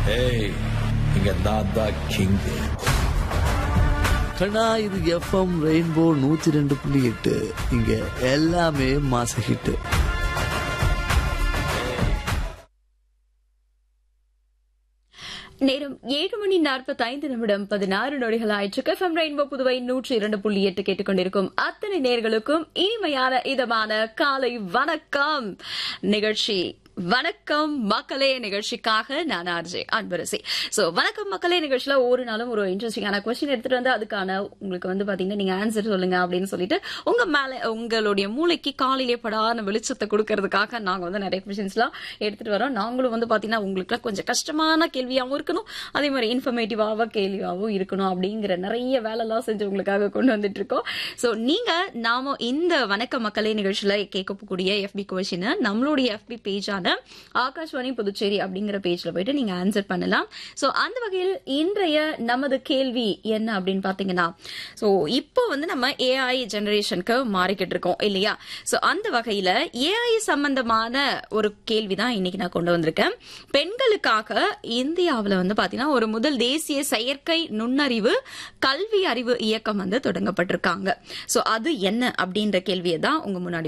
ஏய் இங்க நான் தான் கிங் கண்ணா இது எஃப்எம் ரெயின்போ நூத்தி ரெண்டு புள்ளி எட்டு இங்க எல்லாமே மாச ஹிட்டு நேரம் ஏழு மணி நாற்பத்தி ஐந்து நிமிடம் பதினாறு நொடிகள் ஆயிற்று எஃப்எம் ரெயின்போ புதுவை நூற்றி இரண்டு புள்ளி எட்டு கேட்டுக்கொண்டிருக்கும் அத்தனை நேர்களுக்கும் இனிமையான இதமான காலை வணக்கம் நிகழ்ச்சி வணக்கம் மக்களே நிகழ்ச்சிக்காக நான் ஆர்ஜே அன்பரசி சோ வணக்கம் மக்களே நிகழ்ச்சியில ஒரு நாளும் ஒரு இன்ட்ரெஸ்டிங்கான கொஸ்டின் எடுத்துட்டு வந்து அதுக்கான உங்களுக்கு வந்து பாத்தீங்கன்னா நீங்க ஆன்சர் சொல்லுங்க அப்படின்னு சொல்லிட்டு உங்க மேல உங்களுடைய மூளைக்கு காலையிலே படான வெளிச்சத்தை கொடுக்கறதுக்காக நாங்க வந்து நிறைய கொஸ்டின்ஸ் எல்லாம் எடுத்துட்டு வரோம் நாங்களும் வந்து பாத்தீங்கன்னா உங்களுக்கு கொஞ்சம் கஷ்டமான கேள்வியாவும் இருக்கணும் அதே மாதிரி இன்ஃபர்மேட்டிவாக கேள்வியாகவும் இருக்கணும் அப்படிங்கிற நிறைய வேலைலாம் செஞ்சு உங்களுக்காக கொண்டு வந்துட்டு இருக்கோம் சோ நீங்க நாம இந்த வணக்க மக்களே நிகழ்ச்சியில கேட்கக்கூடிய எஃபி கொஸ்டின் நம்மளுடைய எஃபி பேஜான ஆகாஷ்வாணி புதுச்சேரி அப்படிங்கிற பேஜ்ல போயிட்டு நீங்க ஆன்சர் பண்ணலாம் சோ அந்த வகையில் இன்றைய நமது கேள்வி என்ன அப்படின்னு பாத்தீங்கன்னா சோ இப்போ வந்து நம்ம ஏஐ ஜெனரேஷனுக்கு மாறிக்கிட்டு இருக்கோம் இல்லையா சோ அந்த வகையில ஏஐ சம்பந்தமான ஒரு கேள்வி தான் இன்னைக்கு நான் கொண்டு வந்திருக்கேன் பெண்களுக்காக இந்தியாவுல வந்து பாத்தீங்கன்னா ஒரு முதல் தேசிய செயற்கை நுண்ணறிவு கல்வி அறிவு இயக்கம் வந்து தொடங்கப்பட்டிருக்காங்க சோ அது என்ன அப்படின்ற கேள்வியை தான் உங்க முன்னாடி